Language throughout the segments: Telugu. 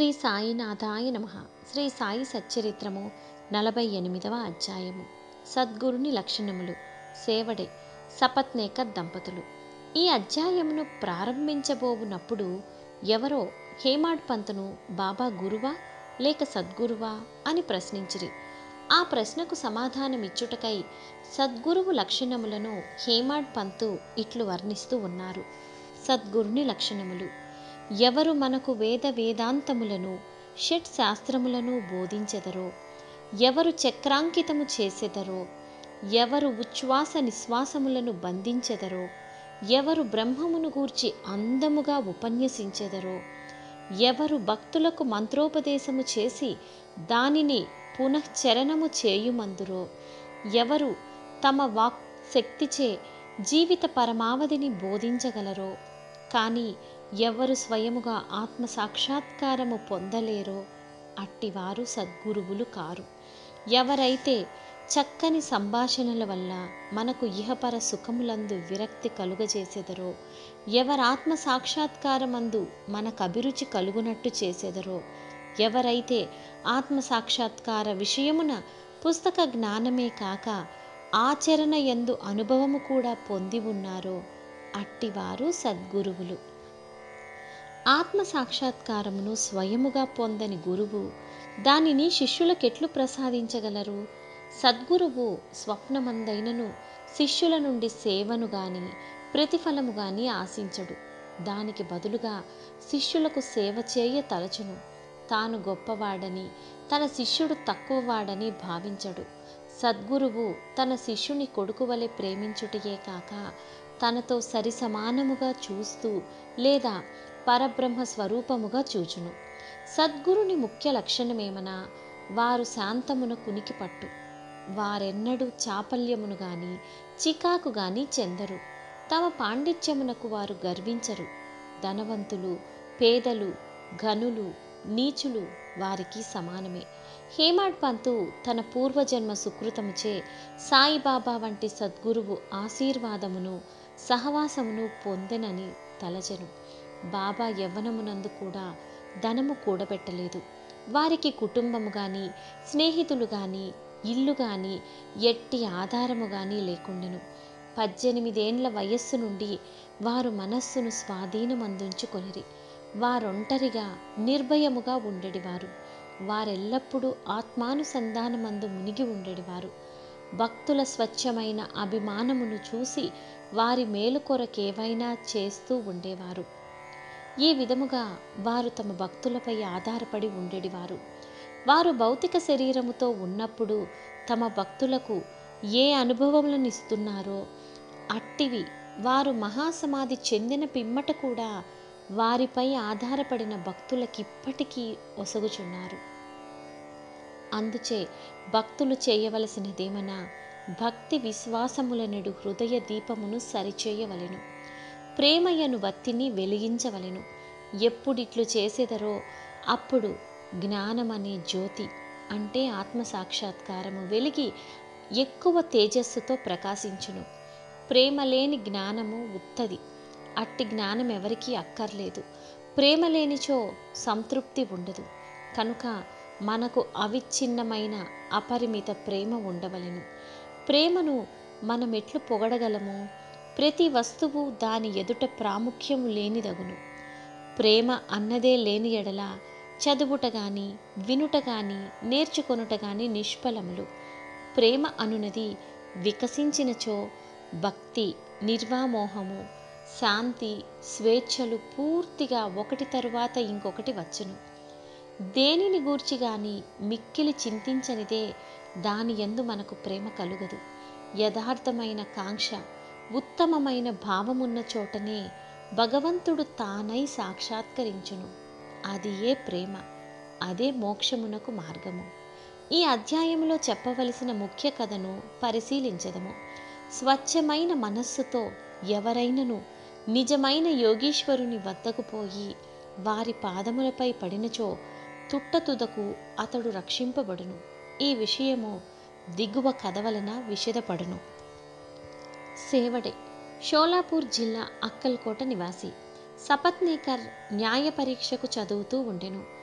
శ్రీ సాయినాథాయ నమ శ్రీ సాయి సచ్చరిత్రము నలభై ఎనిమిదవ అధ్యాయము సద్గురుని లక్షణములు సేవడే సపత్నేక దంపతులు ఈ అధ్యాయమును ప్రారంభించబోవునప్పుడు ఎవరో హేమాడ్ పంతును బాబా గురువా లేక సద్గురువా అని ప్రశ్నించిరి ఆ ప్రశ్నకు సమాధానమిచ్చుటకై సద్గురువు లక్షణములను హేమాడ్ పంతు ఇట్లు వర్ణిస్తూ ఉన్నారు సద్గురుని లక్షణములు ఎవరు మనకు వేద వేదాంతములను షట్ శాస్త్రములను బోధించెదరో ఎవరు చక్రాంకితము చేసెదరో ఎవరు ఉచ్ఛ్వాస నిశ్వాసములను బంధించెదరో ఎవరు బ్రహ్మమును గూర్చి అందముగా ఉపన్యసించెదరో ఎవరు భక్తులకు మంత్రోపదేశము చేసి దానిని పునశ్చరణము చేయుమందురో ఎవరు తమ వాక్ శక్తిచే జీవిత పరమావధిని బోధించగలరో కానీ ఎవరు స్వయముగా ఆత్మ సాక్షాత్కారము పొందలేరో అట్టివారు సద్గురువులు కారు ఎవరైతే చక్కని సంభాషణల వల్ల మనకు ఇహపర సుఖములందు విరక్తి కలుగజేసెదరో ఎవరాత్మ సాక్షాత్కారమందు మనకు అభిరుచి కలుగునట్టు చేసెదరో ఎవరైతే ఆత్మ సాక్షాత్కార విషయమున పుస్తక జ్ఞానమే కాక ఆచరణ ఎందు అనుభవము కూడా పొంది ఉన్నారో అట్టివారు సద్గురువులు ఆత్మ సాక్షాత్కారమును స్వయముగా పొందని గురువు దానిని శిష్యులకెట్లు ప్రసాదించగలరు సద్గురువు స్వప్నమందైనను శిష్యుల నుండి సేవను గాని ప్రతిఫలము గాని ఆశించడు దానికి బదులుగా శిష్యులకు సేవ చేయ తలచును తాను గొప్పవాడని తన శిష్యుడు తక్కువవాడని భావించడు సద్గురువు తన శిష్యుని కొడుకు వలె ప్రేమించుటయే కాక తనతో సరి సమానముగా చూస్తూ లేదా పరబ్రహ్మ స్వరూపముగా చూచును సద్గురుని ముఖ్య లక్షణమేమనా వారు శాంతమున కునికి పట్టు వారెన్నడూ చాపల్యమును గాని చికాకు గాని చెందరు తమ పాండిత్యమునకు వారు గర్వించరు ధనవంతులు పేదలు ఘనులు నీచులు వారికి సమానమే హేమాడ్ పంతు తన పూర్వజన్మ సుకృతముచే సాయిబాబా వంటి సద్గురువు ఆశీర్వాదమును సహవాసమును పొందెనని తలచెను బాబా యవ్వనమునందు కూడా ధనము కూడబెట్టలేదు వారికి కుటుంబము గాని స్నేహితులు గాని ఇల్లు గాని ఎట్టి ఆధారము గాని లేకుండెను పద్దెనిమిదేండ్ల వయస్సు నుండి వారు మనస్సును స్వాధీనమందుంచుకొనిరి వారొంటరిగా నిర్భయముగా ఉండేటివారు వారెల్లప్పుడూ ఆత్మానుసంధానమందు మునిగి ఉండేటివారు భక్తుల స్వచ్ఛమైన అభిమానమును చూసి వారి మేలు కొరకేవైనా చేస్తూ ఉండేవారు ఈ విధముగా వారు తమ భక్తులపై ఆధారపడి ఉండేటివారు వారు భౌతిక శరీరముతో ఉన్నప్పుడు తమ భక్తులకు ఏ అనుభవములను ఇస్తున్నారో అట్టివి వారు మహాసమాధి చెందిన పిమ్మట కూడా వారిపై ఆధారపడిన భక్తులకిప్పటికీ ఒసగుచున్నారు అందుచే భక్తులు చేయవలసినదేమనా భక్తి విశ్వాసములనెడు హృదయ దీపమును సరిచేయవలెను ప్రేమయ్యను వత్తిని వెలిగించవలెను ఎప్పుడిట్లు చేసేదరో అప్పుడు జ్ఞానమనే జ్యోతి అంటే ఆత్మ సాక్షాత్కారము వెలిగి ఎక్కువ తేజస్సుతో ప్రకాశించును ప్రేమ లేని జ్ఞానము ఉత్తది అట్టి జ్ఞానం ఎవరికీ అక్కర్లేదు ప్రేమ లేనిచో సంతృప్తి ఉండదు కనుక మనకు అవిచ్ఛిన్నమైన అపరిమిత ప్రేమ ఉండవలెను ప్రేమను మనం ఎట్లు పొగడగలము ప్రతి వస్తువు దాని ఎదుట ప్రాముఖ్యము లేనిదగును ప్రేమ అన్నదే లేని ఎడల చదువుట గాని వినుట గాని నేర్చుకొనుట గాని నిష్ఫలములు ప్రేమ అనునది వికసించినచో భక్తి నిర్వామోహము శాంతి స్వేచ్ఛలు పూర్తిగా ఒకటి తరువాత ఇంకొకటి వచ్చును దేనిని గూర్చి గాని మిక్కిలి చింతించనిదే దాని ఎందు మనకు ప్రేమ కలుగదు యథార్థమైన కాంక్ష ఉత్తమమైన భావమున్న చోటనే భగవంతుడు తానై సాక్షాత్కరించును అది ఏ ప్రేమ అదే మోక్షమునకు మార్గము ఈ అధ్యాయంలో చెప్పవలసిన ముఖ్య కథను పరిశీలించదము స్వచ్ఛమైన మనస్సుతో ఎవరైనను నిజమైన యోగీశ్వరుని వద్దకు పోయి వారి పాదములపై పడినచో తుట్టతుదకు అతడు రక్షింపబడును ఈ విషయము దిగువ కథ వలన విషదపడును సేవడే షోలాపూర్ జిల్లా అక్కల్కోట నివాసి సపత్నేకర్ న్యాయ పరీక్షకు చదువుతూ ఉండెను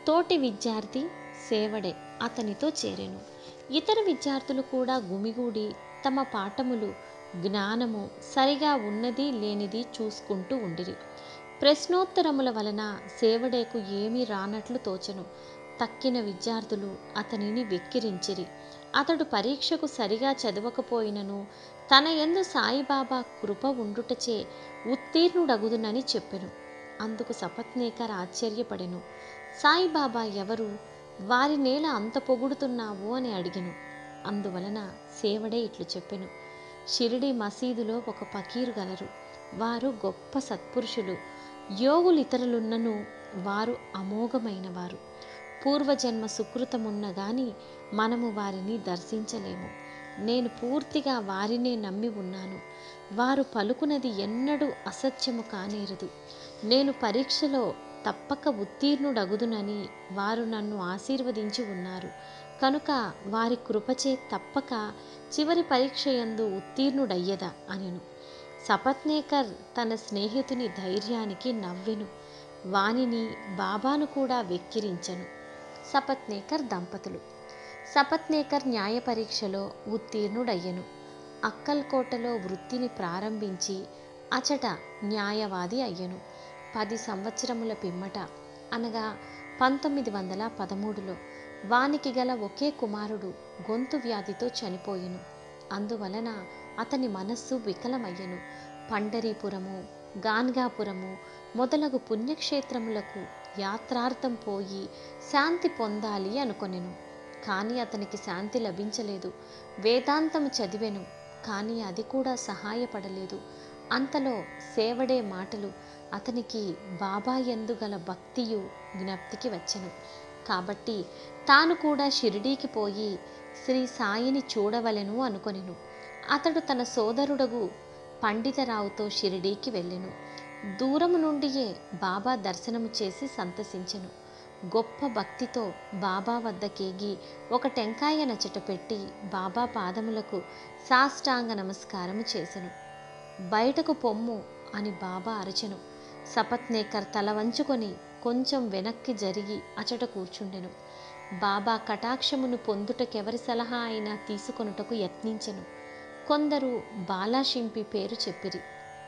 తోటి విద్యార్థి సేవడే అతనితో చేరెను ఇతర విద్యార్థులు కూడా గుమిగూడి తమ పాఠములు జ్ఞానము సరిగా ఉన్నది లేనిది చూసుకుంటూ ఉండిరి ప్రశ్నోత్తరముల వలన సేవడేకు ఏమీ రానట్లు తోచెను తక్కిన విద్యార్థులు అతనిని వెక్కిరించిరి అతడు పరీక్షకు సరిగా చదవకపోయినను తన యందు సాయిబాబా కృప ఉండుటచే ఉత్తీర్ణుడగుదునని చెప్పెను అందుకు సపత్నేకర్ ఆశ్చర్యపడెను సాయిబాబా ఎవరు వారి నేల అంత పొగుడుతున్నావు అని అడిగెను అందువలన సేవడే ఇట్లు చెప్పెను షిరిడి మసీదులో ఒక పకీరు గలరు వారు గొప్ప సత్పురుషులు యోగులు ఇతరులున్నను వారు అమోఘమైన వారు పూర్వజన్మ సుకృతమున్న గాని మనము వారిని దర్శించలేము నేను పూర్తిగా వారినే నమ్మి ఉన్నాను వారు పలుకునది ఎన్నడూ అసత్యము కానేరదు నేను పరీక్షలో తప్పక ఉత్తీర్ణుడగుదునని వారు నన్ను ఆశీర్వదించి ఉన్నారు కనుక వారి కృపచే తప్పక చివరి పరీక్ష యందు ఉత్తీర్ణుడయ్యదా అనెను సపత్నేకర్ తన స్నేహితుని ధైర్యానికి నవ్వెను వానిని బాబాను కూడా వెక్కిరించెను సపత్నేకర్ దంపతులు సపత్నేకర్ న్యాయ పరీక్షలో ఉత్తీర్ణుడయ్యెను అక్కల్కోటలో వృత్తిని ప్రారంభించి అచట న్యాయవాది అయ్యెను పది సంవత్సరముల పిమ్మట అనగా పంతొమ్మిది వందల పదమూడులో వానికి గల ఒకే కుమారుడు గొంతు వ్యాధితో చనిపోయెను అందువలన అతని మనస్సు వికలమయ్యెను పండరీపురము గాన్గాపురము మొదలగు పుణ్యక్షేత్రములకు యాత్రార్థం పోయి శాంతి పొందాలి అనుకొనెను కానీ అతనికి శాంతి లభించలేదు వేదాంతం చదివెను కానీ అది కూడా సహాయపడలేదు అంతలో సేవడే మాటలు అతనికి బాబా యందు గల భక్తియు జ్ఞప్తికి వచ్చెను కాబట్టి తాను కూడా షిరిడీకి పోయి శ్రీ సాయిని చూడవలెను అనుకొనెను అతడు తన సోదరుడగు పండితరావుతో షిరిడీకి వెళ్ళెను దూరము నుండియే బాబా దర్శనము చేసి సంతసించెను గొప్ప భక్తితో బాబా వద్దకేగి ఒక టెంకాయ నచ్చట పెట్టి బాబా పాదములకు సాష్టాంగ నమస్కారము చేసెను బయటకు పొమ్ము అని బాబా అరచెను సపత్నేకర్ తల వంచుకొని కొంచెం వెనక్కి జరిగి అచట కూర్చుండెను బాబా కటాక్షమును పొందుటకెవరి సలహా అయినా తీసుకొనుటకు యత్నించెను కొందరు బాలాషింపి పేరు చెప్పిరి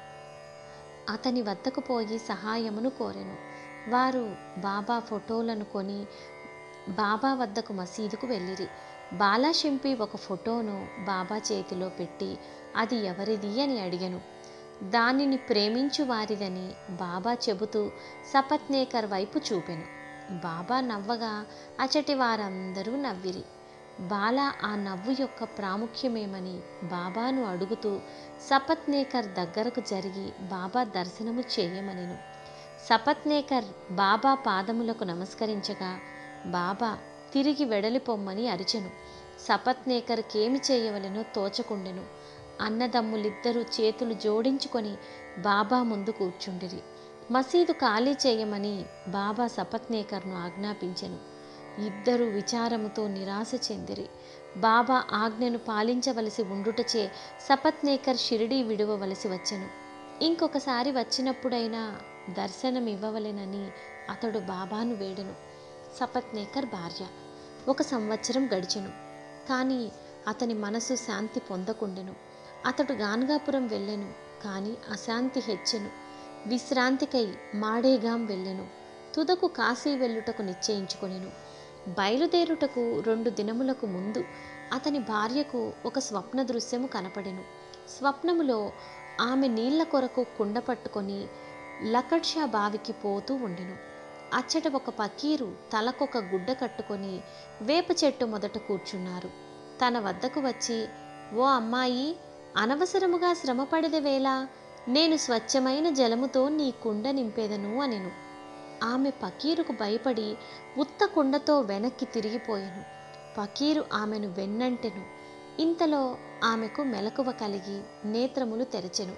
అతని వద్దకు పోయి సహాయమును కోరెను వారు బాబా ఫోటోలను కొని బాబా వద్దకు మసీదుకు వెళ్ళిరి బాలాషింపి ఒక ఫోటోను బాబా చేతిలో పెట్టి అది ఎవరిది అని అడిగను దానిని ప్రేమించు వారిదని బాబా చెబుతూ సపత్నేకర్ వైపు చూపెను బాబా నవ్వగా అచటి వారందరూ నవ్విరి బాల ఆ నవ్వు యొక్క ప్రాముఖ్యమేమని బాబాను అడుగుతూ సపత్నేకర్ దగ్గరకు జరిగి బాబా దర్శనము చేయమనెను సపత్నేకర్ బాబా పాదములకు నమస్కరించగా బాబా తిరిగి వెడలిపొమ్మని అరిచెను సపత్నేకర్కేమి చేయవలెనో తోచకుండెను అన్నదమ్ములిద్దరూ చేతులు జోడించుకొని బాబా ముందు కూర్చుండిరి మసీదు ఖాళీ చేయమని బాబా సపత్నేకర్ను ఆజ్ఞాపించెను ఇద్దరు విచారముతో నిరాశ చెందిరి బాబా ఆజ్ఞను పాలించవలసి ఉండుటచే సపత్నేకర్ షిరిడీ విడువవలసి వచ్చెను ఇంకొకసారి వచ్చినప్పుడైనా దర్శనం ఇవ్వవలెనని అతడు బాబాను వేడెను సపత్నేకర్ భార్య ఒక సంవత్సరం గడిచెను కానీ అతని మనసు శాంతి పొందకుండెను అతడు గాన్గాపురం వెళ్ళెను కానీ అశాంతి హెచ్చెను విశ్రాంతికై మాడేగాం వెళ్ళెను తుదకు కాశీ వెళ్ళుటకు నిశ్చయించుకొనెను బయలుదేరుటకు రెండు దినములకు ముందు అతని భార్యకు ఒక స్వప్న దృశ్యము కనపడెను స్వప్నములో ఆమె నీళ్ల కొరకు కుండ పట్టుకొని లకడ్షా బావికి పోతూ ఉండెను అచ్చట ఒక పకీరు తలకొక గుడ్డ కట్టుకొని వేప చెట్టు మొదట కూర్చున్నారు తన వద్దకు వచ్చి ఓ అమ్మాయి అనవసరముగా శ్రమపడిదవేళ నేను స్వచ్ఛమైన జలముతో నీ కుండ నింపేదను అనెను ఆమె పకీరుకు భయపడి ఉత్త కుండతో వెనక్కి తిరిగిపోయెను పకీరు ఆమెను వెన్నంటెను ఇంతలో ఆమెకు మెలకువ కలిగి నేత్రములు తెరచెను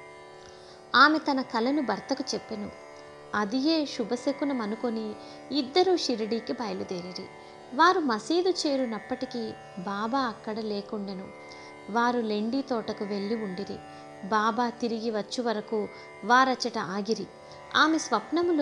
ఆమె తన కలను భర్తకు చెప్పెను అదియే శుభశకునం అనుకొని ఇద్దరూ షిరిడీకి బయలుదేరిరి వారు మసీదు చేరునప్పటికీ బాబా అక్కడ లేకుండెను వారు లెండి తోటకు వెళ్ళి ఉండిరి బాబా తిరిగి వచ్చు వరకు వారచట ఆగిరి ఆమె స్వప్నములో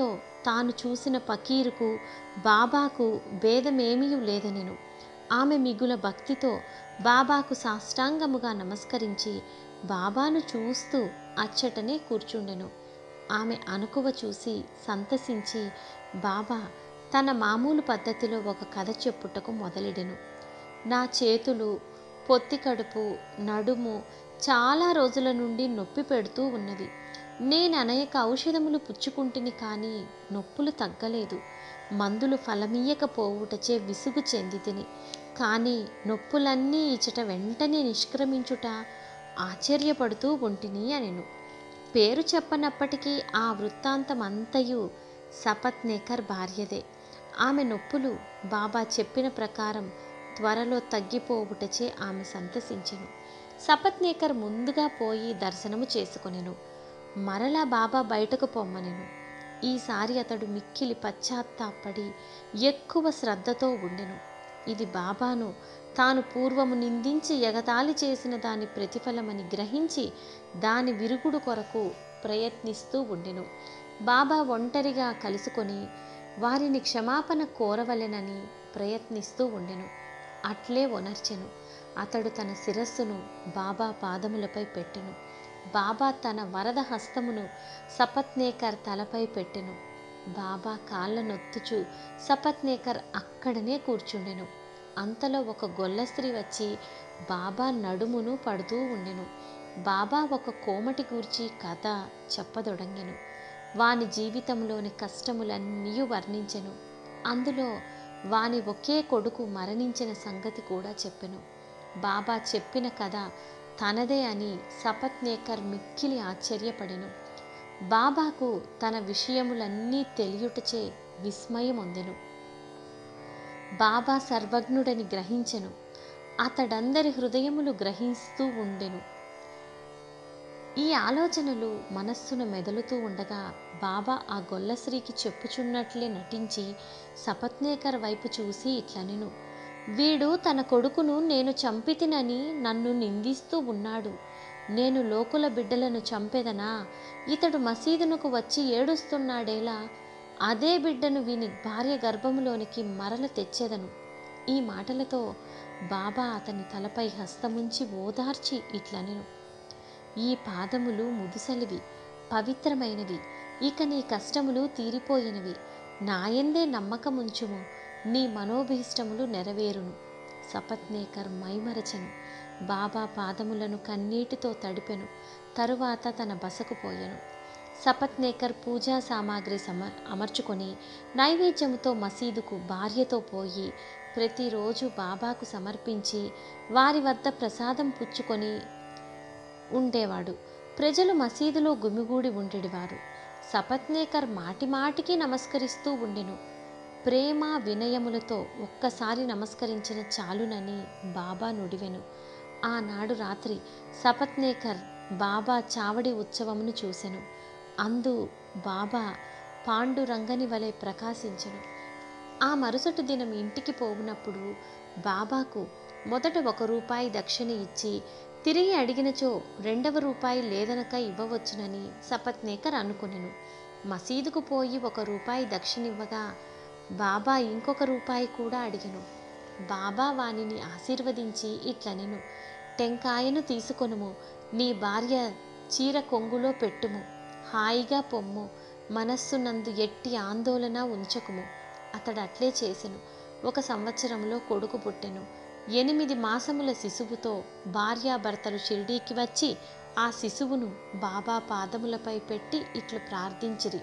తాను చూసిన పకీరుకు బాబాకు భేదమేమీ లేదనెను ఆమె మిగుల భక్తితో బాబాకు సాష్టాంగముగా నమస్కరించి బాబాను చూస్తూ అచ్చటనే కూర్చుండెను ఆమె అనుకువ చూసి సంతసించి బాబా తన మామూలు పద్ధతిలో ఒక కథ చెప్పుటకు మొదలెడెను నా చేతులు పొత్తి కడుపు నడుము చాలా రోజుల నుండి నొప్పి పెడుతూ ఉన్నవి నేను అనేక ఔషధములు పుచ్చుకుంటుని కానీ నొప్పులు తగ్గలేదు మందులు ఫలమీయకపోవుటచే విసుగు చెంది తిని కానీ నొప్పులన్నీ ఇచ్చట వెంటనే నిష్క్రమించుట ఆశ్చర్యపడుతూ ఉంటిని అనెను పేరు చెప్పనప్పటికీ ఆ వృత్తాంతమంతయు సపత్నేకర్ భార్యదే ఆమె నొప్పులు బాబా చెప్పిన ప్రకారం త్వరలో తగ్గిపోవుటచే ఆమె సంతసించెను సపత్నేకర్ ముందుగా పోయి దర్శనము చేసుకొనెను మరలా బాబా బయటకు పొమ్మనెను ఈసారి అతడు మిక్కిలి పశ్చాత్తాపడి ఎక్కువ శ్రద్ధతో ఉండెను ఇది బాబాను తాను పూర్వము నిందించి ఎగతాళి చేసిన దాని ప్రతిఫలమని గ్రహించి దాని విరుగుడు కొరకు ప్రయత్నిస్తూ ఉండెను బాబా ఒంటరిగా కలుసుకొని వారిని క్షమాపణ కోరవలెనని ప్రయత్నిస్తూ ఉండెను అట్లే ఒనర్చెను అతడు తన శిరస్సును బాబా పాదములపై పెట్టెను బాబా తన వరద హస్తమును సపత్నేకర్ తలపై పెట్టెను బాబా కాళ్ళ నొత్తుచు సపత్నేకర్ అక్కడనే కూర్చుండెను అంతలో ఒక గొల్ల స్త్రీ వచ్చి బాబా నడుమును పడుతూ ఉండెను బాబా ఒక కోమటి గూర్చి కథ చెప్పదొడంగెను వాని జీవితంలోని కష్టములన్నీ వర్ణించెను అందులో వాని ఒకే కొడుకు మరణించిన సంగతి కూడా చెప్పెను బాబా చెప్పిన కథ తనదే అని సపత్నేకర్ మిక్కిలి ఆశ్చర్యపడెను బాబాకు తన విషయములన్నీ తెలియుటచే విస్మయమొందెను బాబా సర్వజ్ఞుడని గ్రహించెను అతడందరి హృదయములు గ్రహిస్తూ ఉండెను ఈ ఆలోచనలు మనస్సును మెదలుతూ ఉండగా బాబా ఆ గొల్లశ్రీకి చెప్పుచున్నట్లే నటించి సపత్నేకర్ వైపు చూసి ఇట్లనెను వీడు తన కొడుకును నేను చంపితినని నన్ను నిందిస్తూ ఉన్నాడు నేను లోకుల బిడ్డలను చంపెదనా ఇతడు మసీదునకు వచ్చి ఏడుస్తున్నాడేలా అదే బిడ్డను వీని భార్య గర్భములోనికి మరల తెచ్చేదను ఈ మాటలతో బాబా అతని తలపై హస్తముంచి ఓదార్చి ఇట్లనెను ఈ పాదములు ముదుసలివి పవిత్రమైనవి ఇక నీ కష్టములు తీరిపోయినవి నాయందే నమ్మకముంచుము నీ మనోభీష్టములు నెరవేరును సపత్నేకర్ మైమరచెను బాబా పాదములను కన్నీటితో తడిపెను తరువాత తన బసకు పోయెను సపత్నేకర్ పూజా సామాగ్రి సమ అమర్చుకొని నైవేద్యముతో మసీదుకు భార్యతో పోయి ప్రతిరోజు బాబాకు సమర్పించి వారి వద్ద ప్రసాదం పుచ్చుకొని ఉండేవాడు ప్రజలు మసీదులో గుమిగూడి ఉండేవారు సపత్నేకర్ మాటి మాటికి నమస్కరిస్తూ ఉండెను ప్రేమ వినయములతో ఒక్కసారి నమస్కరించిన చాలునని బాబా నుడివెను ఆనాడు రాత్రి సపత్నేకర్ బాబా చావడి ఉత్సవమును చూసెను అందు బాబా పాండురంగని వలె ప్రకాశించెను ఆ మరుసటి దినం ఇంటికి పోవునప్పుడు బాబాకు మొదట ఒక రూపాయి దక్షిణ ఇచ్చి తిరిగి అడిగినచో రెండవ రూపాయి లేదనక ఇవ్వవచ్చునని సపత్నేకర్ అనుకొనెను మసీదుకు పోయి ఒక రూపాయి దక్షిణివ్వగా బాబా ఇంకొక రూపాయి కూడా అడిగెను బాబా వానిని ఆశీర్వదించి ఇట్లనెను టెంకాయను తీసుకొనుము నీ భార్య చీర కొంగులో పెట్టుము హాయిగా పొమ్ము మనస్సునందు ఎట్టి ఆందోళన ఉంచకుము అతడు అట్లే చేసెను ఒక సంవత్సరంలో కొడుకు పుట్టెను ఎనిమిది మాసముల శిశువుతో భార్యాభర్తలు షిరిడీకి వచ్చి ఆ శిశువును బాబా పాదములపై పెట్టి ఇట్లు ప్రార్థించిరి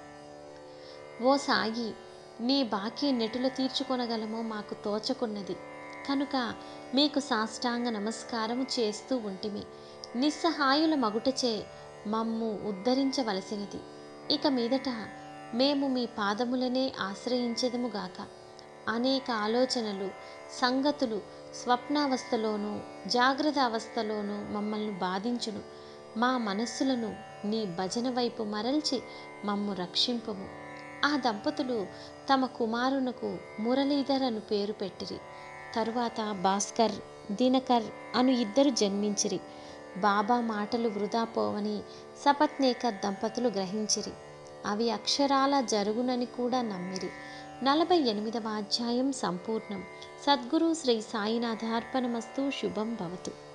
ఓ సాయి నీ బాకీ నెటుల తీర్చుకొనగలమో మాకు తోచకున్నది కనుక మీకు సాష్టాంగ నమస్కారము చేస్తూ ఉంటిమి నిస్సహాయుల మగుటచే మమ్ము ఉద్ధరించవలసినది ఇక మీదట మేము మీ పాదములనే ఆశ్రయించెదముగాక అనేక ఆలోచనలు సంగతులు స్వప్నావస్థలోనూ జాగ్రత్త అవస్థలోనూ మమ్మల్ని బాధించును మా మనస్సులను నీ భజన వైపు మరల్చి మమ్ము రక్షింపము ఆ దంపతులు తమ కుమారునకు మురళీధర్ అను పేరు పెట్టిరి తరువాత భాస్కర్ దినకర్ అను ఇద్దరు జన్మించిరి బాబా మాటలు వృధా పోవని సపత్నేకర్ దంపతులు గ్రహించిరి అవి అక్షరాల జరుగునని కూడా నమ్మిరి నలభై ఎనిమిదవ అధ్యాయం సంపూర్ణం సద్గురు శ్రీ సాయినాథార్పణమస్తు శుభం భవతు